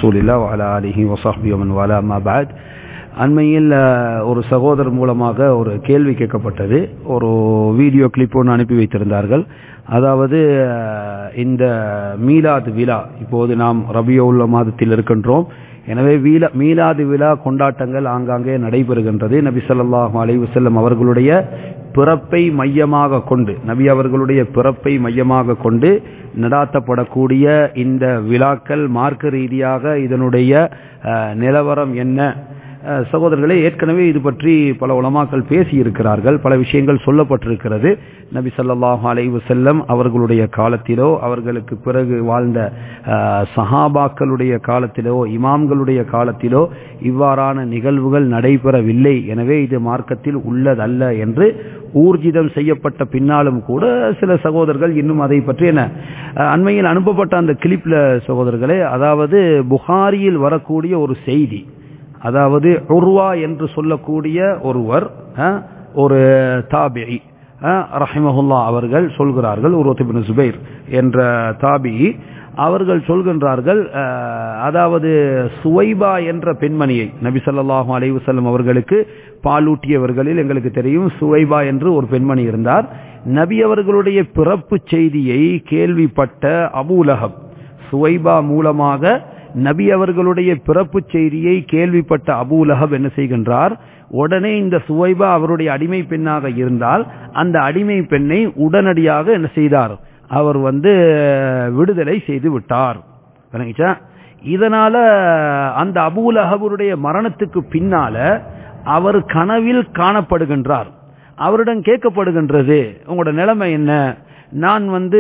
رسول الله وعلى آله وصحبه ومن والاه ما بعد அண்மையில் அஹ், ஒரு சகோதரர் மூலமாக ஒரு கேள்வி கேட்கப்பட்டது ஒரு வீடியோ கிளிப் ஒன்று அனுப்பி வைத்திருந்தார்கள் அதாவது அஹ், இந்த மீலாது விழா இப்போது நாம் ரபியுள்ள மாதத்தில் இருக்கின்றோம் எனவே வீலா மீலாது விழா கொண்டாட்டங்கள் ஆங்காங்கே நடைபெறுகின்றது நபி ஸல்லல்லாஹு அலைஹி வஸல்லம் அவர்களுடைய பிறப்பை மையமாக கொண்டு நபி அவர்களுடைய பிறப்பை மையமாக கொண்டு நடாத்தப்படக்கூடிய இந்த விழாக்கள் மார்க்க ரீதியாக இதனுடைய அஹ், நிலவரம் என்ன அஹ், சகோதரர்களே ஏற்கனவே இது பற்றி பல உலமாக்கள் பேசி இருக்கிறார்கள் பல விஷயங்கள் சொல்லப்பட்டிருக்கிறது நபி ஸல்லல்லாஹு அலைஹி வஸல்லம் அவர்களுடைய காலத்திலோ அவர்களுக்கு பிறகு வாழ்ந்த அஹ், சஹாபாக்களுடைய காலத்திலோ இமாம்களுடைய காலத்திலோ இவ்வாறான நிகழ்வுகள் நடைபெறவில்லை எனவே இது மார்க்கத்தில் உள்ளதல்ல என்று ஊர்ஜிதம் செய்யப்பட்ட பின்னாலும் கூட சில சகோதரர்கள் இன்னும் அதை பற்றி என்ன அஹ், அண்மையில் அனுப்பப்பட்ட அந்த கிளிப்ல சகோதரர்களே அதாவது புகாரியில் வரக்கூடிய ஒரு செய்தி அதாவது உர்வா என்று சொல்லக்கூடிய ஒருவர் அஹ், ஒரு தாபிஇ அஹ், ரஹிமஹுல்லா அவர்கள் சொல்கிறார்கள் உருவத்திபின் சுபைர் என்ற தாபிஇ அவர்கள் சொல்கின்றார்கள் அஹ், அதாவது சுவைபா என்ற பெண்மணியை நபி ஸல்லல்லாஹு அலைஹி வஸல்லம் அவர்களுக்கு பாலூட்டியவர்களில் எங்களுக்கு தெரியும் சுவைபா என்று ஒரு பெண்மணி இருந்தார் நபி அவர்களுடைய பிறப்பு செய்தியை கேள்விப்பட்ட அபூலஹப் சுவைபா மூலமாக நபி அவர்களுடைய பிறப்பு செய்தியை கேள்விப்பட்ட அபூலஹப் என்ன செய்கின்றார் உடனே இந்த சுவைபா அவருடைய அடிமை பெண்ணாக இருந்தால் அந்த அடிமை பெண்ணை உடனடியாக என்ன செய்தார் அவர் வந்து விடுதலை செய்து விட்டார் விளங்கிச்சா இதனால அந்த அபூலஹபுடைய மரணத்துக்கு பின்னால அவர் கனவில் காணப்படுகின்றார் அவரிடம் கேட்கப்படுகின்றது உங்களோட நிலைமை என்ன நான் வந்து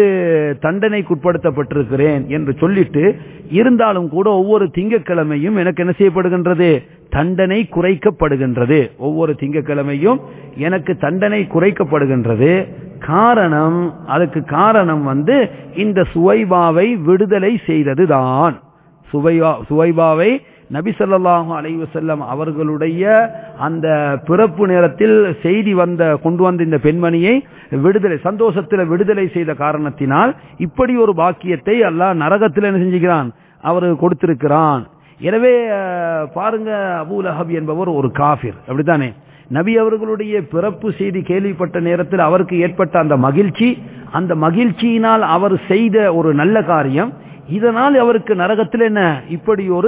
தண்டனைக்குட்படுத்தப்பட்டிருக்கிறேன் என்று சொல்லிட்டு இருந்தாலும் கூட ஒவ்வொரு திங்கட்கிழமையும் எனக்கு என்ன செய்யப்படுகின்றது தண்டனை குறைக்கப்படுகின்றது ஒவ்வொரு திங்கட்கிழமையும் எனக்கு தண்டனை குறைக்கப்படுகின்றது காரணம் அதுக்கு காரணம் வந்து இந்த சுவைபாவை விடுதலை செய்ததுதான் சுவைபா சுவைபாவை நபி ஸல்லல்லாஹு அலைஹி வஸல்லம் அவர்களுடைய அந்த பிறப்பு நேரத்தில் செய்தி வந்த கொண்டு வந்த இந்த பெண்மணியை விடுதலை சந்தோஷத்தில் விடுதலை செய்த காரணத்தினால் இப்படி ஒரு பாக்கியத்தை அல்லாஹ் நரகத்தில் என்ன செஞ்சுக்கிறான் அவர் கொடுத்திருக்கிறான் எனவே அஹ், பாருங்க அபூல் அஹப் என்பவர் ஒரு காஃபிர் அப்படித்தானே நபி அவர்களுடைய பிறப்பு செய்தி கேள்விப்பட்ட நேரத்தில் அவருக்கு ஏற்பட்ட அந்த மகிழ்ச்சி அந்த மகிழ்ச்சியினால் அவர் செய்த ஒரு நல்ல காரியம் இதனால் அவருக்கு நரகத்தில் என்ன இப்படி ஒரு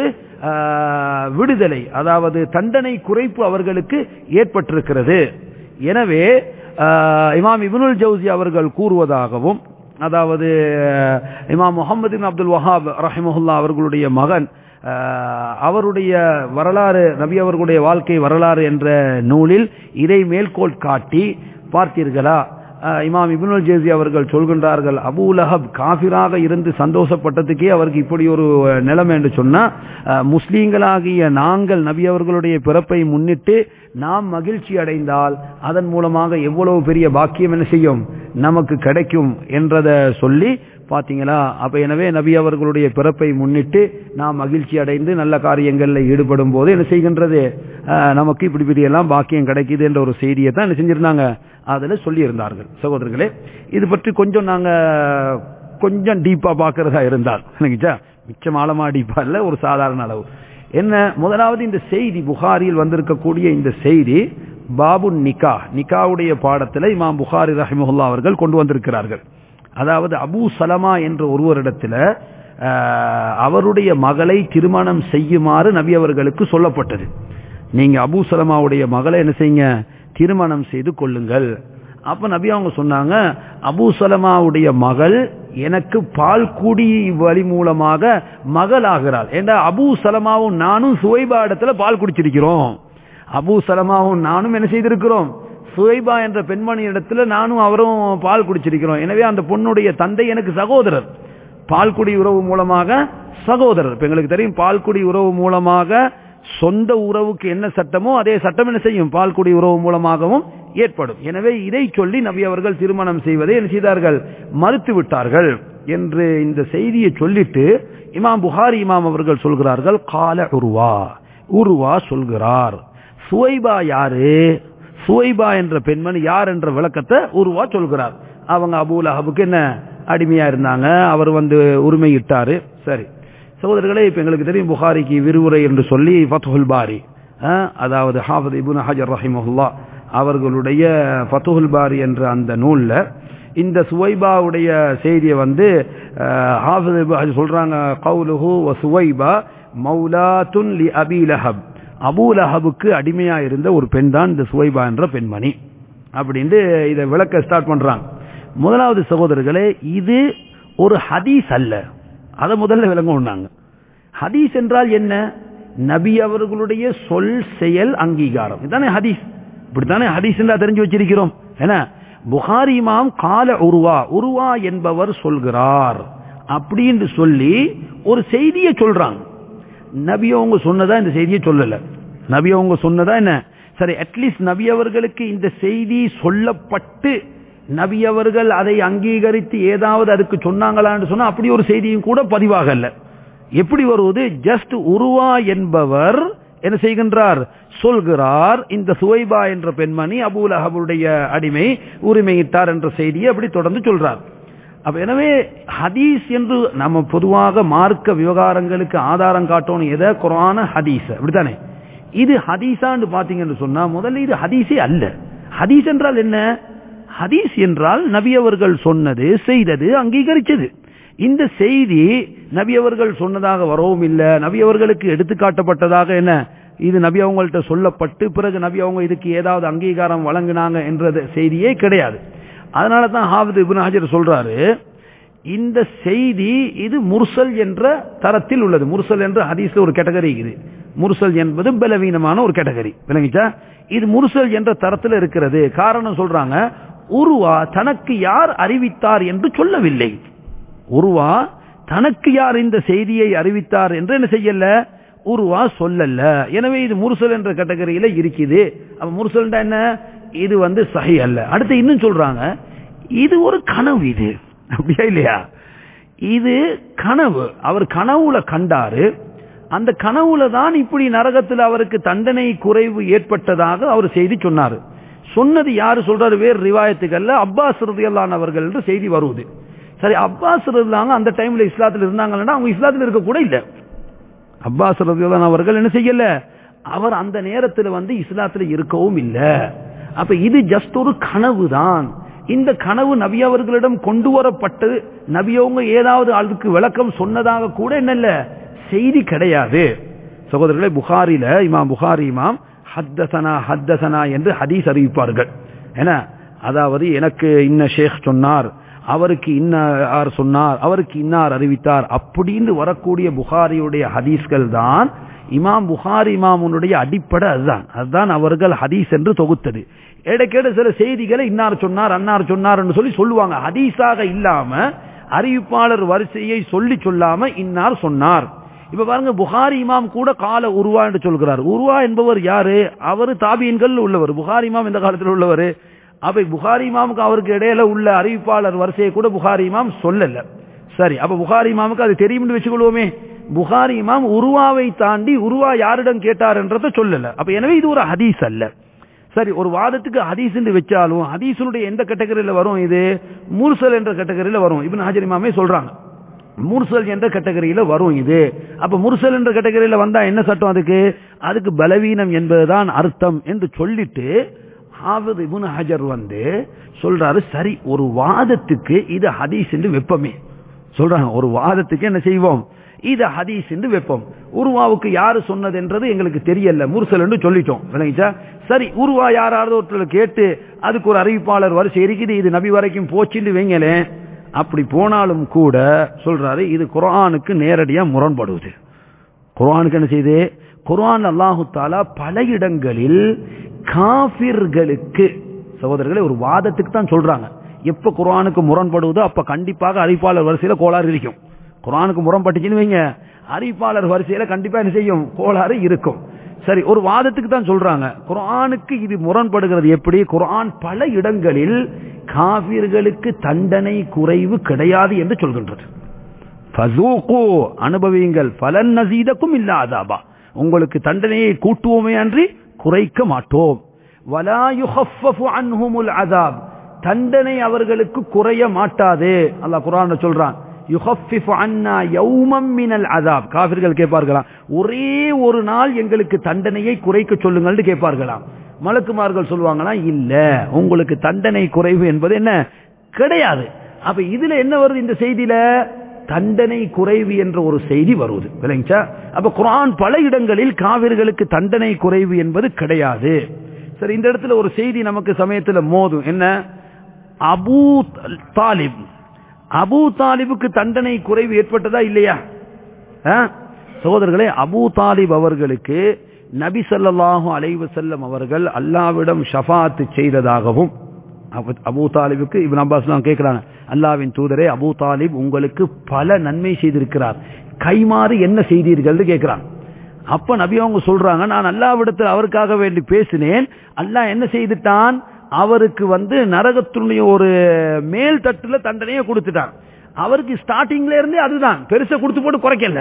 ஆஹ், விடுதலை அதாவது தண்டனை குறைப்பு அவர்களுக்கு ஏற்பட்டிருக்கிறது எனவே ஆஹ், இமாம் இப்னுல் ஜவுசி அவர்கள் கூறுவதாகவும் அதாவது ஆஹ், இமாம் முகமது பின் அப்துல் வஹாப் ரஹிமஹுல்லா அவர்களுடைய மகன் ஆஹ், அவருடைய வரலாறு நபி அவர்களுடைய வாழ்க்கை வரலாறு என்ற நூலில் இதை மேற்கோள் காட்டி பார்த்தீர்களா அஹ், இமாம் இப்னுல் ஜேசி அவர்கள் சொல்கின்றார்கள் அபூ லஹப் காஃபிராக இருந்து சந்தோஷப்பட்டதுக்கே அவருக்கு இப்படி ஒரு அஹ், நிலைமை என்று சொன்னா அஹ், முஸ்லீம்களாகிய நாங்கள் நபி அவர்களுடைய பிறப்பை முன்னிட்டு நாம் மகிழ்ச்சி அடைந்தால் அதன் மூலமாக எவ்வளவு பெரிய பாக்கியம் என்ன செய்யும் நமக்கு கிடைக்கும் என்றதை சொல்லி பாத்தீங்களா அப்ப எனவே நபி அவர்களுடைய பிறப்பை முன்னிட்டு நாம் மகிழ்ச்சி அடைந்து நல்ல காரியங்களில் ஈடுபடும் போது என்ன செய்கின்றது அஹ், நமக்கு இப்படி இப்படி எல்லாம் பாக்கியம் கிடைக்குது என்ற ஒரு செய்தியை தான் என்ன செஞ்சிருந்தாங்க அதுல சொல்லியிருந்தார்கள் சகோதரர்களே இது பற்றி கொஞ்சம் நாங்க கொஞ்சம் டீப்பா பார்க்கறதா இருந்தால் எனக்குச்சா மிச்சம் ஆழமா டீப்பா இல்ல ஒரு சாதாரண அளவு என்ன முதலாவது இந்த செய்தி புகாரியில் வந்திருக்கக்கூடிய இந்த செய்தி பாபு நிகா நிகாவுடைய பாடத்துல இமாம் புகாரி ரஹிமஹுல்லா அவர்கள் கொண்டு வந்திருக்கிறார்கள் அதாவது அபூ சலமா என்ற ஒருவரிடத்துல ஆஹ், அவருடைய மகளை திருமணம் செய்யுமாறு நபி அவர்களுக்கு சொல்லப்பட்டது நீங்க அபூ சலமாவுடைய மகளை என்ன செய்யுங்க திருமணம் செய்து கொள்ளுங்கள் அப்ப நபி அவங்க சொன்னாங்க அபூ சலமாவுடைய மகள் எனக்கு பால் குடி வழி மூலமாக மகள் ஆகிறாள் ஏண்டா அபூ சலமாவும் நானும் சுவைபா இடத்துல பால் குடிச்சிருக்கிறோம் அபூ சலமாவும் நானும் என்ன செய்திருக்கிறோம் சுவைபா என்ற பெண்மணி இடத்துல நானும் அவரும் பால் குடிச்சிருக்கிறோம் எனவே அந்த பொண்ணுடைய தந்தை எனக்கு சகோதரர் பால்குடி உறவு மூலமாக சகோதரர் இப்ப எங்களுக்கு தெரியும் பால்குடி உறவு மூலமாக சொந்த உறவுக்கு என்ன சட்டமோ அதே சட்டம் என்ன செய்யும் பால்குடி உறவு மூலமாகவும் ஏற்படும் எனவே இதை சொல்லி நபி அவர்கள் திருமணம் செய்வதை என்ன செய்தார்கள் மறுத்து விட்டார்கள் என்று இந்த செய்தியை சொல்லிட்டு இமாம் புகாரி இமாம் அவர்கள் சொல்கிறார்கள் கால உருவா உருவா சொல்கிறார் சுவைபா யாரு சுவைபா என்ற பெண்மணி யார் என்ற விளக்கத்தை உருவா சொல்கிறார் அவங்க அபூல் அஹபுக்கு என்ன அடிமையா இருந்தாங்க அவர் வந்து உரிமையிட்டாரு சரி சகோதரர்களே இப்ப எங்களுக்கு தெரியும் புகாரிக்கு விரிவுரை என்று சொல்லி ஃபத்துல் பாரி அஹ், அதாவது ஹாஃபித் இப்னு ஹஜர் ரஹிமஹுல்லா அவர்களுடைய ஃபத்துல் பாரி என்ற அந்த நூல்ல இந்த சுவைபாவுடைய செய்தியை வந்து அஹ், ஹாஃபித் இப்னு ஹஜர் சொல்றாங்க கவுலுஹு வ சுவைபா மௌலாத்துன் லி அபி லஹப் அபூ லஹபுக்கு அடிமையா இருந்த ஒரு பெண் தான் இந்த சுவைபா என்ற பெண்மணி அப்படின்ட்டு இதை விளக்க ஸ்டார்ட் பண்றாங்க முதலாவது சகோதரர்களே இது ஒரு ஹதீஸ் அல்ல அதை முதல்ல விளங்குனாங்க ஹதீஸ் என்றால் என்ன நபி அவர்களுடைய சொல் செயல் அங்கீகாரம் இதுதானே ஹதீஸ் இப்படித்தானே ஹதீஸ் என்றா தெரிஞ்சு வச்சிருக்கிறோம் என்ன புகாரி இமாம் கால உருவா உருவா என்பவர் சொல்கிறார் அப்படின்னு சொல்லி ஒரு செய்தியை சொல்றாங்க நபி அவங்க சொன்னதா இந்த செய்தியை சொல்லல நபி அவங்க சொன்னதா என்ன சரி அட்லீஸ்ட் நபி அவர்களுக்கு இந்த செய்தி சொல்லப்பட்டு நபி அவர்கள் அதை அங்கீகரித்து ஏதாவது அதுக்கு சொன்னாங்களான்னு சொன்னா அப்படி ஒரு செய்தியும் கூட பதிவாகல எப்படி வருவது ஜஸ்ட் உருவா என்பவர் என்ன செய்கின்றார் சொல்கிறார் இந்த சுவைபா என்ற பெண்மணி அபூல் அஹபுடைய அடிமை உரிமையிட்டார் என்ற செய்தியை அப்படி தொடர்ந்து சொல்றார் அப்ப எனவே ஹதீஸ் என்று நம்ம பொதுவாக மார்க்க விவகாரங்களுக்கு ஆதாரம் காட்டணும் எதை குரான ஹதீஸ் அப்படித்தானே இது ஹதீஸான்னு பாத்தீங்கன்னு சொன்னா முதல்ல இது ஹதீஸே அல்ல ஹதீஸ் என்றால் என்ன ஹதீஸ் என்றால் நபி அவர்கள் சொன்னது செய்தது அங்கீகரிச்சது இந்த செய்தி நபி அவர்கள் சொன்னதாக வரவும் இல்லை நபி அவர்களுக்கு எடுத்துக்காட்டப்பட்டதாக என்ன இது நபி அவங்கள்ட்ட சொல்லப்பட்டு பிறகு நபி அவங்க இதுக்கு ஏதாவது அங்கீகாரம் வழங்கினாங்க என்ற செய்தியே கிடையாது அதனால தான் ஹாஃபித் இப்னு ஹஜர் சொல்றாரு இந்த செய்தி இது முர்சல் என்ற தரத்தில் உள்ளது முர்சல் என்ற ஹதீஸ்ல ஒரு கேட்டகரி இது முர்சல் என்பது பலவீனமான ஒரு கேட்டகரி விளங்கிச்சா இது முர்சல் என்ற தரத்தில் இருக்கிறது காரணம் சொல்றாங்க உருவா தனக்கு யார் அறிவித்தார் என்று சொல்லவில்லை உருவா தனக்கு யார் இந்த செய்தியை அறிவித்தார் என்று என்ன செய்யல உருவா சொல்லல எனவே இது முர்சல் என்ற கேட்டகரியில இருக்குது அப்ப முர்சல்டா என்ன இது வந்து சஹி அல்ல அடுத்து இன்னும் சொல்றாங்க இது ஒரு கனவு இது அப்படியா இல்லையா இது கனவு அவர் கனவுல கண்டாரு அந்த கனவுல தான் இப்படி நரகத்தில் அவருக்கு தண்டனை குறைவு ஏற்பட்டதாக அவர் செய்தி சொன்னாரு சொன்னது யாரு சொல்றாரு வேறு ரிவாயத்துக்கல்ல அப்பாஸ் ரதியல்லான் அவர்கள் என்று செய்தி வருவது சரி அப்பாஸ் இருந்தாங்க அந்த டைம்ல இஸ்லாத்தில் இருந்தாங்கன்னா அவங்க இஸ்லாத்தில் இருக்க கூட இல்ல அப்பாஸ் ரதியல்லான் அவர்கள் என்ன செய்யல அவர் அந்த நேரத்தில் வந்து இஸ்லாத்தில் இருக்கவும் இல்ல அப்ப இது ஜஸ்ட் ஒரு கனவு தான் இந்த கனவு நபி அவர்களிடம் கொண்டு வரப்பட்டு நபியவங்க ஏதாவது அதுக்கு விளக்கம் சொன்னதாக கூட என்னல்ல செய்தி கிடையாது சகோதரர்களே புகாரில இமாம் புகாரி இமாம் ஹத்தசனா ஹத்தசனா என்று ஹதீஸ் அறிவிப்பார்கள் என்ன அதாவது எனக்கு இன்ன ஷேக் சொன்னார் அவருக்கு இன்னார் சொன்னார் அவருக்கு இன்னார் அறிவித்தார் அப்படின்னு வரக்கூடிய புகாரியுடைய ஹதீஸ்கள் தான் இமாம் புகாரி இமாமுடைய அடிப்படை அதுதான் அதுதான் அவர்கள் ஹதீஸ் என்று தொகுத்தது இடைக்கேட சில செய்திகளை இன்னார் சொன்னார் அன்னார் சொன்னார் என்று சொல்லி சொல்லுவாங்க ஹதீஸாக இல்லாம அறிவிப்பாளர் வரிசையை சொல்லி சொல்லாம இன்னார் சொன்னார் இப்ப பாருங்க புகாரி இமாம் கூட கால உருவா என்று சொல்கிறார் உருவா என்பவர் யாரு அவரு தாபியன்கள் உள்ளவர் புகாரி இமாம் இந்த காலத்தில் உள்ளவர் அப்ப புகாரி இமாமுக்கு அவருக்கு இடையில உள்ள அறிவிப்பாளர் வரிசையை கூட புகாரி இமாம் சொல்லல சரி அப்ப புகாரி இமாமுக்கு அது தெரியும் வச்சுக்கொள்வோமே புகாரி இமாம் உருவாவை தாண்டி உருவா யாரிடம் கேட்டார் என்றதை சொல்லல அப்ப எனவே இது ஒரு ஹதீஸ் அல்ல சரி ஒரு வாதத்துக்கு ஹதீஸ் என்று வச்சாலும் ஹதீஸனுடைய எந்த கேட்டகரியில வரும் இது முர்சல் என்ற கேட்டகரியில வரும் இப்ப ஹாஜர் இமாமே சொல்றாங்க முர்சல் என்ற கேட்டகரியில வரும் இது அப்ப முர்சல் என்ற கேட்டகரியில வந்தா என்ன சட்டம் அதுக்கு அதுக்கு பலவீனம் என்பதுதான் அர்த்தம் என்று சொல்லிட்டு ஹாஃபித் இபுன் ஹஜர் வந்து சொல்றாரு சரி ஒரு வாதத்துக்கு இது ஹதீஸ் என்று வெப்பமே சொல்றாங்க ஒரு வாதத்துக்கு என்ன செய்வோம் இது ஹதீஸ் என்று வெப்பம் உருவாவுக்கு யாரு சொன்னது என்றது எங்களுக்கு தெரியல முர்சல் என்று சொல்லிட்டோம் விளங்கிச்சா சரி உருவா யாராவது ஒருத்தர் கேட்டு அதுக்கு ஒரு அறிவிப்பாளர் வரிசை இருக்குது இது நபி வரைக்கும் போச்சுன்னு வைங்களேன் அப்படி போனாலும் கூட சொல்றாரு இது குரானுக்கு நேரடியா முரண்படுவது குரானுக்கு என்ன செய்யுது குரான் அல்லாஹு தாலா பல இடங்களில் காபிர்களுக்கு சகோதரர்களே ஒரு வாதத்துக்கு தான் சொல்றாங்க எப்ப குரானுக்கு முரண்படுவதோ அப்ப கண்டிப்பாக அறிவிப்பாளர் வரிசையில கோளாறு இருக்கும் குரானுக்கு முரண்பட்டுச்சுன்னு வைங்க அறிவிப்பாளர் வரிசையில கண்டிப்பா என்ன செய்யும் கோளாறு இருக்கும் சரி ஒரு வாதத்துக்கு தான் சொல்றாங்க குரானுக்கு இது முரண்படுகிறது எப்படி குரான் பல இடங்களில் காவிர்களுக்கு தண்டனை குறைவு கிடையாது என்று சொல்கின்றது அனுபவியுங்கள் பலன் நசீதக்கும் இல்ல அதாபா உங்களுக்கு தண்டனையை கூட்டுவோமே அன்றி குறைக்க மாட்டோம் அதாப் தண்டனை அவர்களுக்கு குறைய மாட்டாது அல்லாஹ் குரான் சொல்றான் யுஹஃபிஃபு அன்னா யௌமம் மினல் அதாப் காஃபிர்கள் கேட்பார்களாம் ஒரே ஒரு நாள் எங்களுக்கு தண்டனையை குறைக்க சொல்லுங்கள்னு கேட்பார்களாம் மலக்குமார்கள் சொல்லுவாங்களாம் இல்ல உங்களுக்கு தண்டனை குறைவு என்பது என்ன கிடையாது அப்ப இதுல என்ன வருது இந்த செய்தியில தண்டனை குறைவு என்ற ஒரு செய்தி வருவது விளங்கிச்சா அப்ப குரான் பல இடங்களில் காவிர்களுக்கு தண்டனை குறைவு என்பது கிடையாது சரி இந்த இடத்துல ஒரு செய்தி நமக்கு சமயத்துல மோதும் என்ன அபூ தாலிப் அபூ தாலிபுக்கு தண்டனை குறைவு ஏற்பட்டதா இல்லையா ஆ? சகோதரர்களே அபூ தாலிப் அவர்களுக்கு நபி ஸல்லல்லாஹு அலைஹி வஸல்லம் அவர்கள் அல்லாவிடம் ஷஃபாத் செய்ததாகவும் அபு- அபூ தாலிபுக்கு இப்னு அப்பாஸ் தான் கேட்கிறாங்க அல்லாவின் தூதரே அபூ தாலிப் உங்களுக்கு பல நன்மை செய்திருக்கிறார் கைமாறு என்ன செய்தீர்கள்னு கேட்கிறாங்க அப்ப நபி அவங்க சொல்றாங்க நான் அல்லாவிடத்தில் அவருக்காக வேண்டி பேசினேன் அல்லாஹ் என்ன செய்துட்டான் அவருக்கு வந்து நரகத்தினுடைய ஒரு மேல் தட்டுல தண்டனையை கொடுத்துட்டான் அவருக்கு ஸ்டார்டிங்ல இருந்தே அதுதான் பெருசா கொடுத்து போட்டு குறைக்கல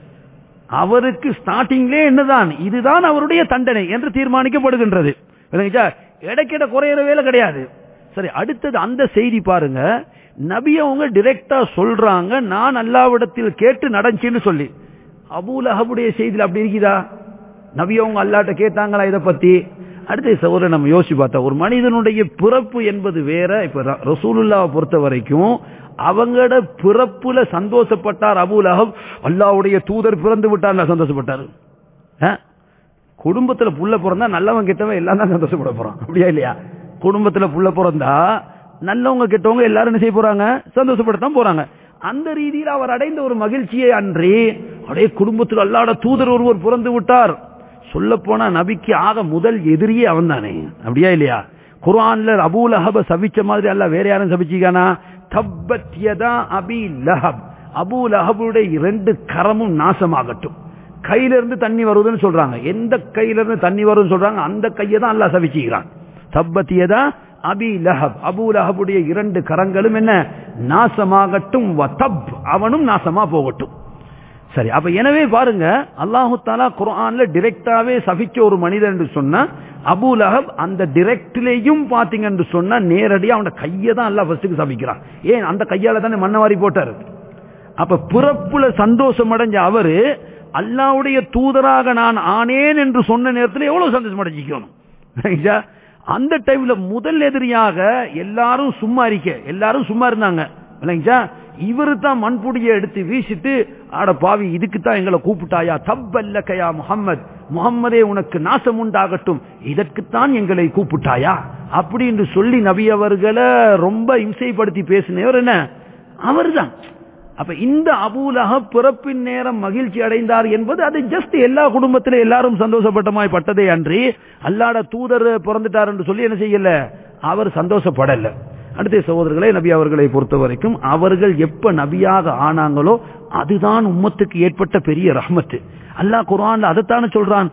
அவருக்கு ஸ்டார்டிங்லே என்னதான் இதுதான் அவருடைய தண்டனை என்று தீர்மானிக்கப்படுகின்றது விளங்குச்சா இடைக்கிட குறையிற வேலை கிடையாது சரி அடுத்தது அந்த செய்தி பாருங்க நபி அவங்க டிரெக்டா சொல்றாங்க நான் அல்லாவிடத்தில் கேட்டு நடந்துச்சுன்னு சொல்லி அபூல் அஹபுடைய செய்தியில் அப்படி இருக்குதா நபி அவங்க அல்லாட்ட கேட்டாங்களா இதை பத்தி அடுத்த சகோதரர் நம்ம யோசிச்சு பார்த்தா ஒரு மனிதனுடைய பிறப்பு என்பது வேற இப்ப ர- ரசூலுல்லாவை பொறுத்த வரைக்கும் அவங்களோட பிறப்புல சந்தோஷப்பட்டார் அபூல் அஹப் அல்லாவுடைய தூதர் பிறந்து விட்டார் சந்தோஷப்பட்டாரு ஆ? குடும்பத்துல புள்ள பிறந்தா நல்லவன் கெட்டவன் எல்லாம் தான் சந்தோஷப்பட போறான் அப்படியா இல்லையா குடும்பத்துல புள்ள பிறந்தா நல்லவங்க கெட்டவங்க எல்லாரும் என்ன செய்ய போறாங்க சந்தோஷப்படத்தான் போறாங்க அந்த ரீதியில் அவர் அடைந்த ஒரு மகிழ்ச்சியை அன்றி அப்படியே குடும்பத்தில் அல்லாட தூதர் ஒருவர் பிறந்து விட்டார் சொல்ல போனா நபிக்கு ஆக முதல் எதிரியே அவன் தானே அப்படியா இல்லையா குர்ஆன்ல அபூல் அஹப சபிச்ச மாதிரி அல்ல வேற யாரும் சபிச்சிக்கானா தப்பத் யதா அபி லஹப் அபூல் அஹபுடைய இரண்டு கரமும் நாசமாகட்டும் கையில இருந்து தண்ணி வருதுன்னு சொல்றாங்க எந்த கையில இருந்து தண்ணி வருதுன்னு சொல்றாங்க அந்த கையை தான் அல்லாஹ் சபிச்சுக்கிறான் தப்பத்தியதா அபி லஹப் அபூ லஹபுடைய இரண்டு கரங்களும் என்ன நாசமாகட்டும் வதப் அவனும் நாசமா போகட்டும் சரி அப்ப எனவே பாருங்க அல்லாஹு தாலா குர்ஆன்ல டிரெக்டாவே சபிச்ச ஒரு மனிதன் என்று சொன்னா அபூ லஹப் அந்த டிரெக்ட்லேயும் பாத்தீங்க என்று சொன்னா நேரடியா அவனோட கையை தான் அல்லாஹ் ஃபர்ஸ்ட்டுக்கு சபிக்கிறான் ஏன் அந்த கையால தானே மண்ணவாரி போட்டாரு அப்ப பிறப்புல சந்தோஷம் அடைஞ்ச அவரு அல்லாவுடைய தூதராக நான் ஆனேன் என்று சொன்ன நேரத்தில் எவ்வளவு சந்தோஷம் அடைஞ்சிக்கணும் சரிங்களா? அந்த டைம்ல முதல் எதிரியாக எல்லாரும் சும்மா இருக்க எல்லாரும் சும்மா இருந்தாங்க இல்லைங்களா இவரு தான் மண்புடியை எடுத்து வீசிட்டு ஆட பாவி இதுக்கு தான் எங்களை கூப்பிட்டாயா தப்பல்லக்கையா முகம்மது முகம்மதே உனக்கு நாசம் உண்டாகட்டும் இதற்குத்தான் எங்களை கூப்பிட்டாயா அப்படி என்று சொல்லி நபி அவர்களை ரொம்ப இம்சைப்படுத்தி பேசினவர் என்ன அவர்தான் அப்ப இந்த அபூலக பிறப்பின் நேரம் மகிழ்ச்சி அடைந்தார் என்பது அது ஜஸ்ட் எல்லா குடும்பத்திலும் எல்லாரும் சந்தோஷப்பட்டமாய் பட்டதே அன்றி அல்லாட தூதர் பிறந்துட்டார் என்று சொல்லி என்ன செய்யல அவர் சந்தோஷப்படல அடுத்த சகோதரர்களே நபி அவர்களை பொறுத்த வரைக்கும் அவர்கள் எப்ப நபியாக ஆனாங்களோ அதுதான் உம்மத்துக்கு ஏற்பட்ட பெரிய ரஹ்மத்து அல்லாஹ் குர்ஆன்ல அதைத்தானே சொல்றான்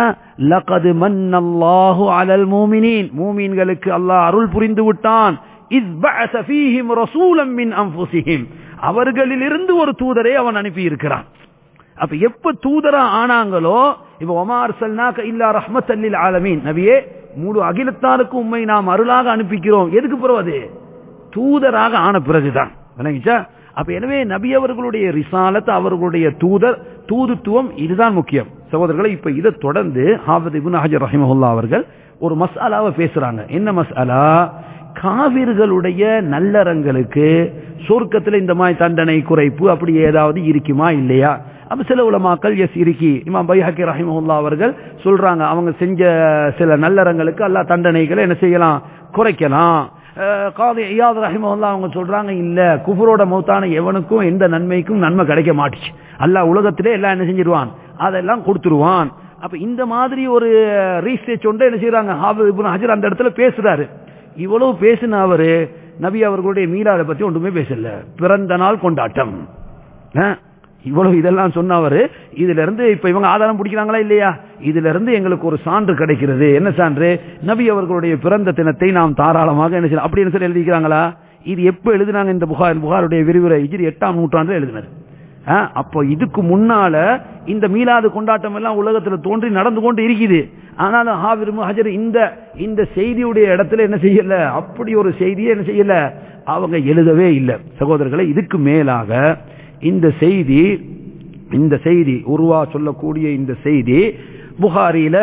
லகது மன்னல்லாஹு அலல் மூமினீன் மூமீன்களுக்கு அல்லாஹ் அருள் புரிந்து விட்டான் இஸ் பஅஸ ஃபீஹிம் ரசூலம் மின் அன்ஃபுஸிஹிம் அவர்களிலிருந்து ஒரு தூதரை அவன் அனுப்பி இருக்கிறான் அப்ப எப்ப தூதரா ஆனாங்களோ இப்ப ஒமார் சல்னாக்க இல்லா ரஹ்மத் அல்லில் ஆலமீன் நபியே முழு அகிலத்தாருக்கு உண்மை நாம் அருளாக அனுப்பிக்கிறோம் எதுக்கு பிறகு அது தூதராக ஆன பிறகுதான் விளங்கிச்சா அப்ப எனவே நபி அவர்களுடைய ரிசாலத் அவர்களுடைய தூதர் தூதுத்துவம் இதுதான் முக்கியம் சகோதரர்களை இப்ப இதை தொடர்ந்து ஹாஃபித் இப்னு ஹஜர் ரஹிமஹுல்லா அவர்கள் ஒரு மஸ்அலாவை பேசுறாங்க என்ன மஸ்அலா காவிர்களுடைய நல்லறங்களுக்கு சொர்க்கத்தில் இந்த மாதிரி தண்டனை குறைப்பு அப்படி ஏதாவது இருக்குமா இல்லையா அப்ப சில உலமாக்கள் எஸ் இருக்கி இமாம் பைஹக்கி ரஹிமஹுல்லா அவர்கள் சொல்றாங்க அவங்க செஞ்ச சில நல்லறங்களுக்கு அல்லாஹ் தண்டனைகளை என்ன செய்யலாம் குறைக்கலாம் அஹ் காதி ஐயாத் ரஹிமஹுல்லா அவங்க சொல்றாங்க இல்ல குஃபரோட மௌத்தான எவனுக்கும் எந்த நன்மைக்கும் நன்மை கிடைக்க மாட்டுச்சு அல்லாஹ் உலகத்திலே எல்லாம் என்ன செஞ்சிருவான் அதெல்லாம் கொடுத்துருவான் அப்ப இந்த மாதிரி ஒரு ரீசர்ச் ஒன்று என்ன செய்யறாங்க ஹாஃபிஸ் இப்னு ஹஜர் அந்த இடத்துல பேசுறாரு இவ்வளவு பேசின அவரு நபி அவர்களுடைய மீளாத பத்தி ஒன்றுமே பேசல பிறந்த நாள் கொண்டாட்டம் அஹ், இவ்வளவு இதெல்லாம் சொன்னவரு இதுல இருந்து இப்ப இவங்க ஆதாரம் பிடிக்கிறாங்களா இல்லையா இதுல இருந்து எங்களுக்கு ஒரு சான்று கிடைக்கிறது என்ன சான்று நபி அவர்களுடைய பிறந்த தினத்தை நாம் தாராளமாக என்ன செய்யலாம் அப்படின்னு சொல்லி எழுதிக்கிறாங்களா இது எப்ப எழுதினாங்க இந்த புகார் புகாருடைய விரிவுரை இஜிரி எட்டாம் நூற்றாண்டு எழுதினது ஆ, அப்போ இதுக்கு முன்னால இந்த மீலாது கொண்டாட்டம் எல்லாம் உலகத்துல தோன்றி நடந்து கொண்டு இருக்குது ஆனாலும் ஹாபிர் ஹஜர் இந்த இந்த செய்தியுடைய இடத்துல என்ன செய்யல அப்படி ஒரு செய்தியை என்ன செய்யல அவங்க எழுதவே இல்லை சகோதரர்களை இதுக்கு மேலாக இந்த செய்தி இந்த செய்தி உருவா சொல்லக்கூடிய இந்த செய்தி புகாரியில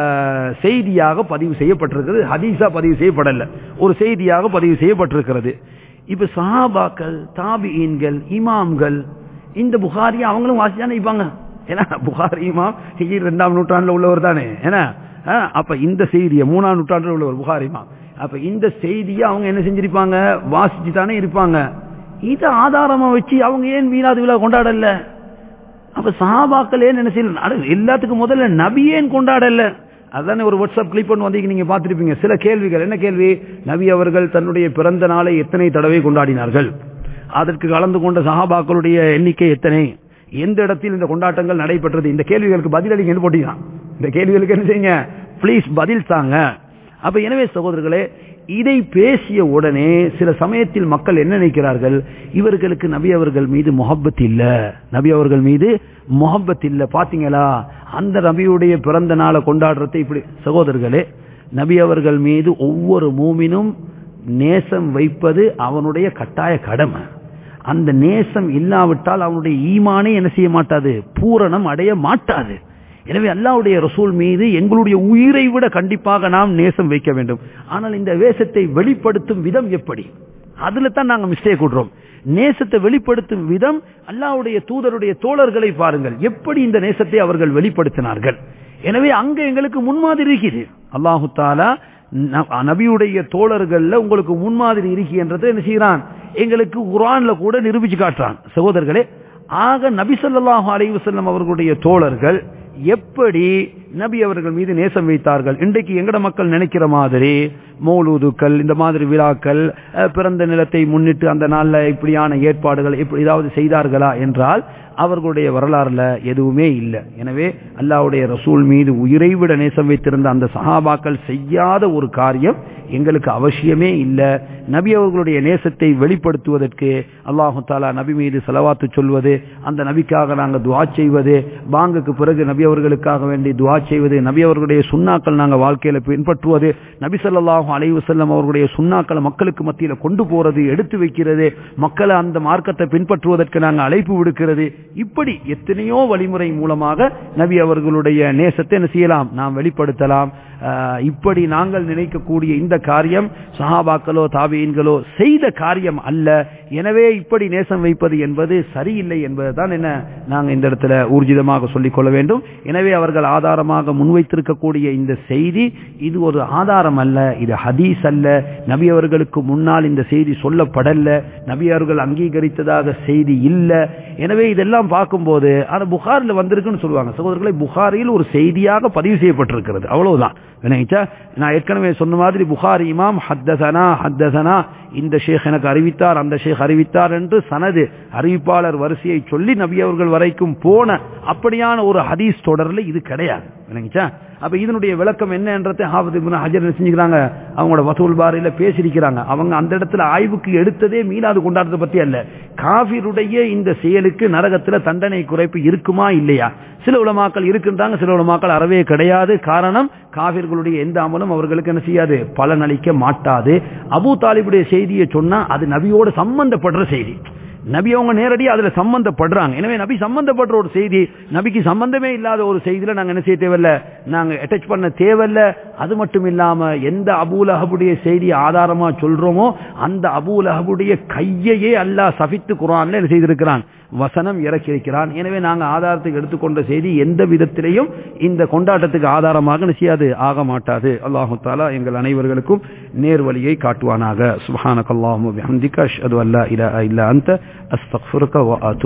செய்தியாக பதிவு செய்யப்பட்டிருக்கிறது ஹதீஸா பதிவு செய்யப்படல ஒரு செய்தியாக பதிவு செய்யப்பட்டிருக்கிறது இப்ப சஹாபாக்கள் தாபிஈன்கள் இமாம்கள் இந்த புகாரி அவங்களும் வாசிச்சானே இருப்பாங்க ஏன்னா புகாரி இமாம் ஹிஜ்ரி ரெண்டாம் நூற்றாண்டுல உள்ளவர் தானே ஏன்னா ஆ, அப்ப இந்த செய்தியை மூணாம் நூற்றாண்டுல உள்ளவர் புகாரி இமாம் அப்ப இந்த செய்தியை அவங்க என்ன செஞ்சிருப்பாங்க வாசிச்சு தானே இருப்பாங்க இதை ஆதாரமா வச்சு அவங்க ஏன் மீனாது விழா கொண்டாடல அப்ப சஹாபாக்கள் ஏன் என்ன செய்யல அட, எல்லாத்துக்கும் முதல்ல நபி ஏன் கொண்டாடல அதானே ஒரு வாட்ஸ்அப் கிளிப் ஒன்று வந்தீங்க நீங்க பார்த்திருப்பீங்க சில கேள்விகள் என்ன கேள்வி நபி அவர்கள் தன்னுடைய பிறந்த நாளை எத்தனை தடவை கொண்டாடினார்கள் அதற்கு கலந்து கொண்ட சஹாபாக்களுடைய எண்ணிக்கை எத்தனை எந்த இடத்தில் இந்த கொண்டாட்டங்கள் நடைபெற்றது இந்த கேள்விகளுக்கு பதிலளிங்கன்னு போட்டீங்க இந்த கேள்விகளுக்கு என்ன செய்யுங்க ப்ளீஸ் பதில் தாங்க அப்ப எனவே சகோதரர்களே இதை பேசிய உடனே சில சமயத்தில் மக்கள் என்ன நினைக்கிறார்கள் இவர்களுக்கு நபி அவர்கள் மீது முகப்பத் இல்ல நபி அவர்கள் மீது முகப்பத் இல்ல பாத்தீங்களா அந்த நபியுடைய பிறந்த நாளை கொண்டாடுறதை இப்படி சகோதரர்களே நபி அவர்கள் மீது ஒவ்வொரு மூமினும் நேசம் வைப்பது அவனுடைய கட்டாய கடமை அந்த நேசம் இல்லாவிட்டால் அவனுடைய ஈமானே என்ன செய்ய மாட்டாது பூரணம் அடைய மாட்டாது எனவே அல்லாவுடைய ரசூல் மீது எங்களுடைய உயிரை விட கண்டிப்பாக நாம் நேசம் வைக்க வேண்டும் ஆனால் இந்த வேஷத்தை வெளிப்படுத்தும் விதம் எப்படி அதுல தான் நாங்க மிஸ்டேக் விடுறோம் நேசத்தை வெளிப்படுத்தும் விதம் அல்லாவுடைய தூதருடைய தோழர்களை பாருங்கள் எப்படி இந்த நேசத்தை அவர்கள் வெளிப்படுத்தினார்கள் எனவே அங்க எங்களுக்கு முன்மாதிரி இருக்குது அல்லாஹு தாலா ந- நபியுடைய தோழர்கள்ல உங்களுக்கு முன்மாதிரி இருக்கின்றதை என்ன செய்யறான் எங்களுக்கு குரான்ல கூட நிரூபிச்சு காட்டுறான் சகோதரர்களே ஆக நபி ஸல்லல்லாஹு அலைஹி வஸல்லம் அவர்களுடைய தோழர்கள் எப்படி நபி அவர்கள் மீது நேசம் வைத்தார்கள் இன்றைக்கு எங்கட மக்கள் நினைக்கிற மாதிரி மௌலூதுக்கள் இந்த மாதிரி விழாக்கள் அஹ், பிறந்த நிலத்தை முன்னிட்டு அந்த நாள்ல இப்படியான ஏற்பாடுகள் இப்படி ஏதாவது செய்தார்களா என்றால் அவர்களுடைய வரலாறுல எதுவுமே இல்லை எனவே அல்லாஹ்வுடைய ரசூல் மீது உயிரை விட நேசம் வைத்திருந்த அந்த சஹாபாக்கள் செய்யாத ஒரு காரியம் எங்களுக்கு அவசியமே இல்லை நபி அவர்களுடைய நேசத்தை வெளிப்படுத்துவதற்கு அல்லாஹு தாலா நபி மீது செலவாத்து சொல்வது அந்த நபிக்காக நாங்கள் துவா செய்வது பாங்குக்கு பிறகு நபி அவர்களுக்காக வேண்டி துவா செய்வது நபி அவர்களுடைய சுண்ணாக்கள் நாங்கள் வாழ்க்கையில பின்பற்றுவது நபி ஸல்லல்லாஹு அலைஹி வஸல்லம் அவர்களுடைய சுண்ணாக்களை மக்களுக்கு மத்தியில கொண்டு போறது எடுத்து வைக்கிறது மக்களை அந்த மார்க்கத்தை பின்பற்றுவதற்கு நாங்கள் அழைப்பு விடுக்கிறது இப்படி எத்தனையோ வழிமுறை மூலமாக நபி அவர்களுடைய நேசத்தை என்ன செய்யலாம் நாம் வெளிப்படுத்தலாம் ஆஹ், இப்படி நாங்கள் நினைக்கக்கூடிய இந்த காரியம் சஹாபாக்களோ தாபியன்களோ செய்த காரியம் அல்ல எனவே இப்படி நேசம் வைப்பது என்பது சரியில்லை என்பதுதான் என்ன நாங்கள் இந்த இடத்துல ஊர்ஜிதமாக சொல்லிக் கொள்ள வேண்டும் எனவே அவர்கள் ஆதாரமாக முன்வைத்திருக்கக்கூடிய இந்த செய்தி இது ஒரு ஆதாரம் அல்ல இது ஹதீஸ் அல்ல நபி அவர்களுக்கு முன்னால் இந்த செய்தி சொல்லப்படல நபி அவர்கள் அங்கீகரித்ததாக செய்தி இல்ல எனவே இதெல்லாம் பார்க்கும்போது ஆனா புகாரில் வந்திருக்குன்னு சொல்லுவாங்க சகோதரர்களை புகாரியில் ஒரு செய்தியாக பதிவு செய்யப்பட்டிருக்கிறது அவ்வளவுதான் விளங்கிச்சா நான் ஏற்கனவே சொன்ன மாதிரி புகாரி இமாம் ஹத்தசனா ஹத்தசனா இந்த ஷேக் எனக்கு அறிவித்தார் அந்த ஷேக் அறிவித்தார் என்று சனது அறிவிப்பாளர் வரிசையை சொல்லி நபி அவர்கள் வரைக்கும் போன அப்படியான ஒரு ஹதீஸ் தொடர்ல இது கிடையாது விளங்கிச்சா அப்ப இதனுடைய விளக்கம் என்னன்றதை ஹாஃபிஸ் இப்னு ஹஜர் என்ன செஞ்சுக்கிறாங்க அவங்களோட வசூல் பாரியில பேசியிருக்கிறாங்க அவங்க அந்த இடத்துல ஆய்வுக்கு எடுத்ததே மீனாது கொண்டாடுறதை பத்தி அல்ல காபிருடைய இந்த செயலுக்கு நரகத்துல தண்டனை குறைப்பு இருக்குமா இல்லையா சில உலமாக்கள் இருக்கின்றாங்க சில உலமாக்கள் அறவே கிடையாது காரணம் காவிர்களுடைய எந்த அமலும் அவர்களுக்கு என்ன செய்யாது பலனளிக்க மாட்டாது அபூ தாலிபுடைய செய்தியை சொன்னா அது நபியோடு சம்பந்தப்படுற செய்தி நபி அவங்க நேரடியா அதுல சம்பந்தப்படுறாங்க எனவே நபி சம்பந்தப்படுற ஒரு செய்தி நபிக்கு சம்பந்தமே இல்லாத ஒரு செய்தியில நாங்க என்ன செய்ய தேவையில்ல நாங்க அட்டாச் பண்ண தேவையில்ல அது மட்டும் இல்லாம எந்த அபூல் அஹபுடைய செய்தி ஆதாரமா சொல்றோமோ அந்த அபூல் அஹபுடைய கையையே அல்லாஹ் சபித்து குரான்ல என்ன செய்திருக்கிறான் வசனம் இறக்கியிருக்கிறான் எனவே நாங்க ஆதாரத்துக்கு எடுத்துக்கொண்ட செய்தி எந்த விதத்திலையும் இந்த கொண்டாட்டத்துக்கு ஆதாரமாக என்ன செய்யாது ஆக மாட்டாது அல்லாஹு தாலா எங்கள் அனைவர்களுக்கும் நேர்வழியை காட்டுவானாக சுபஹானக அல்லாஹு பிஹம்திக அஷ்ஹது அல்லா இலாஹ இல்லா அன்த அஸ்தக்ஃபிருக வ அத்தூபு